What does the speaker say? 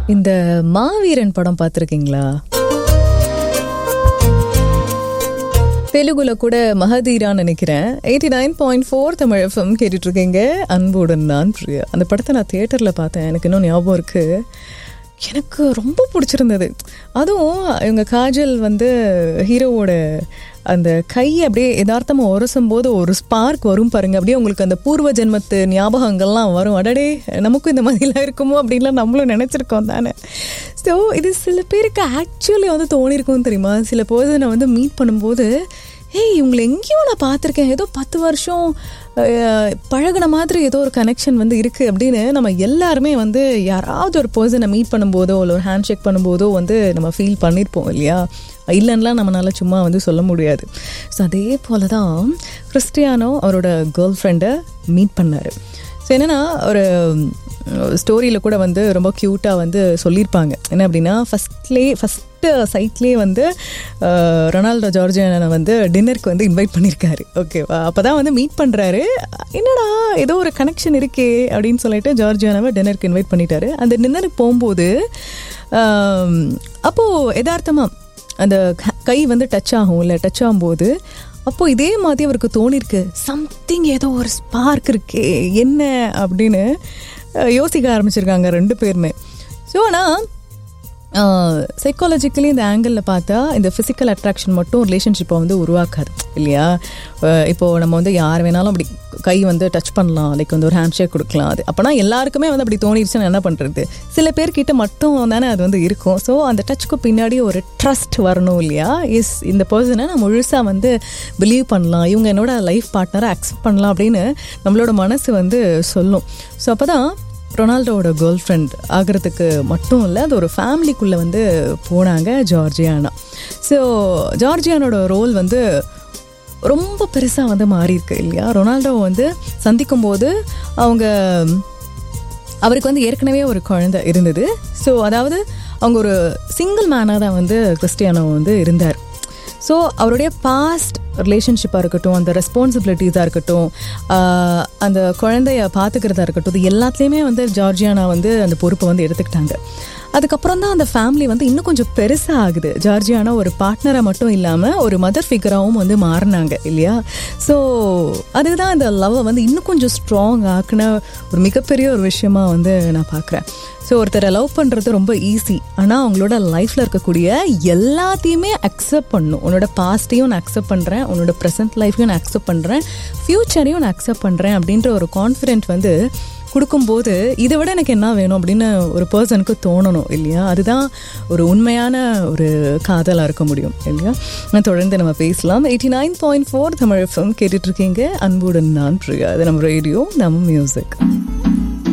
இந்த மாவீரன் படம் பார்த்துருக்கீங்களா தெலுங்குல கூட மகதீரான்னு நினைக்கிறேன் eighty nine point four Tamil FM கேட்டுட்டு இருக்கீங்க அன்புடன் நான் பிரியா அந்த படத்தை நான் தியேட்டரில் பார்த்தேன் எனக்கு இன்னும் ஞாபகம் இருக்கு எனக்கு ரொம்ப பிடிச்சிருந்தது அதுவும் இவங்க காஜல் வந்து ஹீரோவோட அந்த கை அப்படியே யதார்த்தமாக உரசும் போது ஒரு ஸ்பார்க் வரும் பாருங்க அப்படியே உங்களுக்கு அந்த பூர்வ ஜென்மத்து ஞாபகங்கள்லாம் வரும் அடடே நமக்கும் இந்த மாதிரிலாம் இருக்குமோ அப்படின்லாம் நம்மளும் நினச்சிருக்கோம் தானே ஸோ இது சில பேருக்கு ஆக்சுவலி வந்து தோணிருக்கும் தெரியுமா சில பர்சனை வந்து மீட் பண்ணும்போது ஏய் இவங்களை எங்கேயோ நான் பார்த்துருக்கேன் ஏதோ பத்து வருஷம் அஹ், பழகுன மாதிரி ஏதோ ஒரு கனெக்ஷன் வந்து இருக்குது அப்படின்னு நம்ம எல்லாருமே வந்து யாராவது ஒரு பர்சனை மீட் பண்ணும்போதோ இல்லை ஒரு ஹேண்ட் ஷேக் பண்ணும்போதோ வந்து நம்ம ஃபீல் பண்ணியிருப்போம் இல்லையா இல்லைன்னா நம்மளால சும்மா வந்து சொல்ல முடியாது ஸோ அதே போல தான் கிறிஸ்டியானோ அவரோட கேர்ள் ஃப்ரெண்டை மீட் பண்ணார் ஸோ என்னென்னா ஒரு ஸ்டோரியில் கூட வந்து ரொம்ப க்யூட்டாக வந்து சொல்லியிருப்பாங்க என்ன அப்படின்னா ஃபஸ்ட்லேயே ஃபஸ்ட்டு சைட்லேயே வந்து அஹ், ரொனால்டோ ஜார்ஜியானை வந்து டின்னருக்கு வந்து இன்வைட் பண்ணியிருக்காரு ஓகேவா அப்போ தான் வந்து மீட் பண்ணுறாரு என்னடா ஏதோ ஒரு கனெக்ஷன் இருக்கே அப்படின்னு சொல்லிட்டு ஜார்ஜியானாவை டின்னருக்கு இன்வைட் பண்ணிட்டாரு அந்த டின்னருக்கு போகும்போது ஆம், அப்போது யதார்த்தமாக அந்த க- கை வந்து டச் ஆகும் இல்லை டச் ஆகும்போது அப்போ இதே மாதிரி அவருக்கு தோணிருக்கு சம்திங் ஏதோ ஒரு ஸ்பார்க் இருக்கே என்ன அப்படின்னு அஹ், யோசிக்க ஆரம்பிச்சிருக்காங்க ரெண்டு பேருமே ஸோ ஆனால் சைக்காலஜிக்கலி இந்த ஆங்கிளில் பார்த்தா இந்த ஃபிசிக்கல் அட்ராக்ஷன் மட்டும் ரிலேஷன்ஷிப்பை வந்து உருவாக்காது இல்லையா அஹ் இப்போ நம்ம வந்து யார் வேணாலும் அப்படி கை வந்து டச் பண்ணலாம் லைக் வந்து ஒரு ஹேண்ட் ஷேக் கொடுக்கலாம் அது அப்போனா எல்லாருக்குமே வந்து அப்படி தோணிடுச்சுன்னு என்ன பண்ணுறது சில பேர்கிட்ட மட்டும் தானே அது வந்து இருக்கும் ஸோ அந்த டச்சுக்கு பின்னாடி ஒரு ட்ரஸ்ட் வரணும் இல்லையா எஸ் இந்த பர்சனை நான் முழுசாக வந்து பிலீவ் பண்ணலாம் இவங்க என்னோட லைஃப் பார்ட்னரை அக்செப்ட் பண்ணலாம் அப்படின்னு நம்மளோட மனசு வந்து சொல்லும் ஸோ அப்போ தான் ரொனால்டோவோட கேர்ள் ஃப்ரெண்ட் ஆகிறதுக்கு மட்டும் இல்லை அது ஒரு ஃபேமிலிக்குள்ளே வந்து போனாங்க ஜார்ஜியானா ஸோ ஜார்ஜியானோட ரோல் வந்து ரொம்ப பெருசாக வந்து மாறி இருக்கு இல்லையா ரொனால்டோ வந்து சந்திக்கும் போது அவங்க அவருக்கு வந்து ஏற்கனவே ஒரு குழந்தை இருந்தது ஸோ அதாவது அவங்க ஒரு சிங்கிள் மேனாக தான் வந்து கிறிஸ்டியானோ வந்து இருந்தார் ஸோ அவருடைய பாஸ்ட் ரிலேஷன்ஷிப்பாக இருக்கட்டும் அந்த ரெஸ்பான்சிபிலிட்டிஸாக இருக்கட்டும் ஆஹ் அந்த குழந்தைய பார்த்துக்கிறதா இருக்கட்டும் இது எல்லாத்துலேயுமே வந்து ஜார்ஜியானா வந்து அந்த பொறுப்பை வந்து எடுத்துக்கிட்டாங்க அதுக்கப்புறம் தான் அந்த ஃபேமிலி வந்து இன்னும் கொஞ்சம் பெருசாக ஆகுது ஜார்ஜியானா ஒரு பார்ட்னராக மட்டும் இல்லாமல் ஒரு மதர் ஃபிகராகவும் வந்து மாறினாங்க இல்லையா ஸோ அதுதான் அந்த லவ்வை வந்து இன்னும் கொஞ்சம் ஸ்ட்ராங் ஆக்குன ஒரு மிகப்பெரிய ஒரு விஷயமா வந்து நான் பார்க்குறேன் ஸோ ஒருத்தரை லவ் பண்ணுறது ரொம்ப ஈஸி ஆனால் அவங்களோட லைஃப்பில் இருக்கக்கூடிய எல்லாத்தையுமே அக்செப்ட் பண்ணும் உன்னோட பாஸ்ட்டையும் நான் அக்செப்ட் பண்ணுறேன் உன்னோட ப்ரெசன்ட் லைஃப்பையும் நான் அக்செப்ட் பண்ணுறேன் ஃப்யூச்சரையும் நான் அக்செப்ட் பண்ணுறேன் அப்படின்ற ஒரு கான்ஃபிடென்ட் வந்து கொடுக்கும்போது இதை விட எனக்கு என்ன வேணும் அப்படின்னு ஒரு பர்சனுக்கு தோணணும் இல்லையா அதுதான் ஒரு உண்மையான ஒரு காதலாக இருக்க முடியும் இல்லையா நான் தொடர்ந்து நம்ம பேசலாம் eighty nine point four Tamil FM கேட்டுட்ருக்கீங்க அன்புடன் நான் பிரியா அது நம்ம ரேடியோ நம்ம மியூசிக்